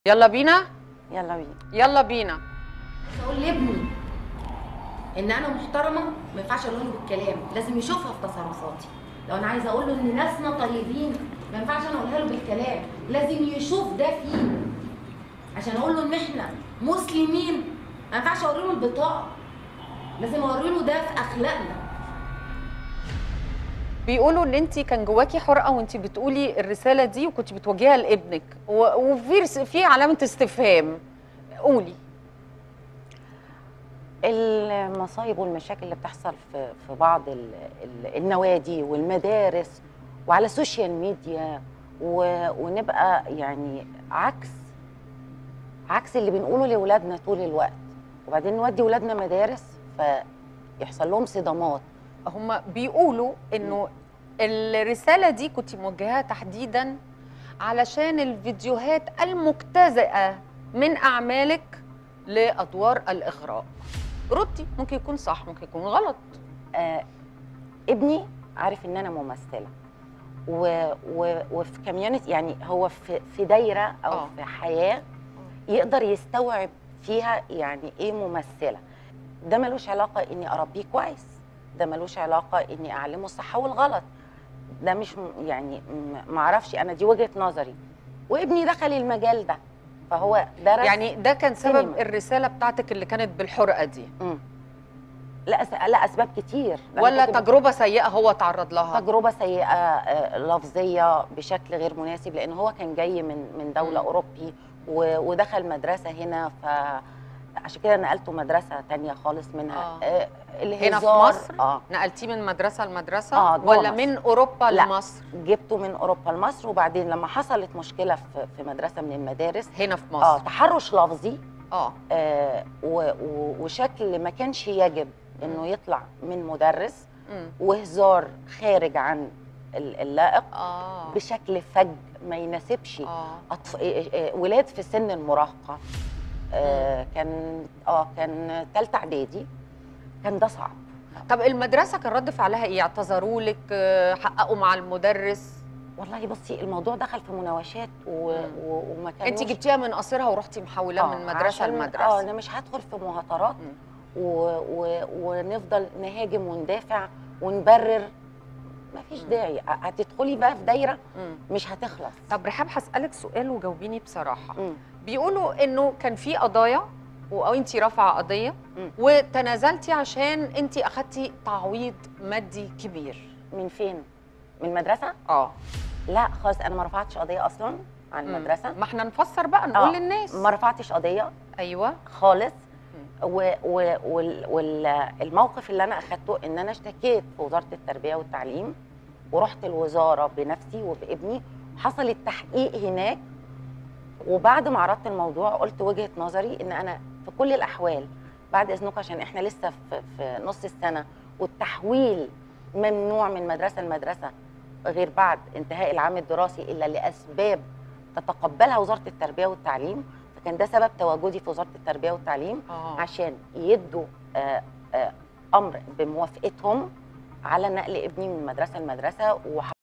يلا بينا يلا بينا يلا بينا اقول لابني ان انا محترمه ما ينفعش اقول له بالكلام لازم يشوفها في تصرفاتي لو انا عايزه اقول له ان ناسنا طيبين ما ينفعش انا اقولها له بالكلام لازم يشوف ده فينا عشان اقول له ان احنا مسلمين ما ينفعش اوري له البطاقه لازم اوري له ده في اخلاقنا بيقولوا ان انت كان جواكي حرقه وانت بتقولي الرساله دي وكنت بتوجهها لابنك و- وفي رس- في علامه استفهام قولي المصايب والمشاكل اللي بتحصل في في بعض ال ال النوادي والمدارس وعلى السوشيال ميديا و ونبقى يعني عكس عكس اللي بنقوله لاولادنا طول الوقت وبعدين نودي ولادنا مدارس فيحصل لهم صدامات هم بيقولوا انه الرساله دي كنت موجهاها تحديدا علشان الفيديوهات المجتزئه من اعمالك لادوار الاغراء ردي ممكن يكون صح ممكن يكون غلط آه ابني عارف ان انا ممثله و و وفي كوميونتي يعني هو في في دايره او آه. في حياه يقدر يستوعب فيها يعني ايه ممثله ده ملوش علاقه اني اربيه كويس ده ملوش علاقه اني اعلمه الصح والغلط ده مش م- يعني م- معرفش انا دي وجهه نظري وابني دخل المجال ده فهو درس يعني ده كان سبب سينما. الرساله بتاعتك اللي كانت بالحرقه دي مم. لا أس... لا اسباب كتير أنا ولا كنت تجربه سيئه هو تعرض لها تجربة سيئة آه، لفظية بشكل غير مناسب لأن هو كان جاي من من دولة مم. أوروبي و- ودخل مدرسة هنا ف عشان كده نقلته مدرسة تانية خالص منها آه. آه. هنا في الهزار مصر اه نقلتيه من مدرسه لمدرسه آه، جوه ولا مصر. من اوروبا لا. لمصر جبته من أوروبا لمصر وبعدين لما حصلت مشكلة في في مدرسة من المدارس هنا في اه مصر تحرش لفظي اه آه و- و- وشكل ما كانش يجب إنه يطلع من مدرس مم. وهزار خارج عن ال- اللائق اه بشكل فج ما يناسبش اه أطف... إيه- إيه- ولاد في سن المراهقه آه كان اه كان ثالثه اعدادي كان ده صعب طب المدرسه كان رد فعلها ايه اعتذروا لك آه، حققوا مع المدرس والله بصي الموضوع دخل في مناوشات و... مم. و... وما كانوش انت جبتيها من قصرها ورحتي محولاه من مدرسه عشان- اه لمدرسه انا مش هدخل في مهاترات مم. و... و... ونفضل نهاجم وندافع ونبرر ما فيش مم. داعي هتدخلي بقى في دايره مم. مش هتخلص طب رحاب هسالك سؤال وجاوبيني بصراحه مم. بيقولوا انه كان في قضايا او انت رافعه قضيه مم. وتنازلتي عشان انت اخدتي تعويض مادي كبير من فين من المدرسه اه لا خالص انا ما رفعتش قضيه اصلا عن مم. المدرسه ما احنا نفسر بقى نقول آه، للناس ما رفعتش قضيه ايوه خالص والموقف اللي انا اخدته ان انا اشتكيت في وزاره التربيه والتعليم ورحت الوزاره بنفسي وبابني حصل التحقيق هناك وبعد ما عرضت الموضوع قلت وجهه نظري ان انا في كل الاحوال بعد اذنكم عشان احنا لسه في, في نص السنه والتحويل ممنوع من مدرسه لمدرسه غير بعد انتهاء العام الدراسي الا لاسباب تتقبلها وزاره التربيه والتعليم فكان ده سبب تواجدي في وزاره التربيه والتعليم اه عشان يدوا آه، آه، امر بموافقتهم على نقل ابني من مدرسه لمدرسه وح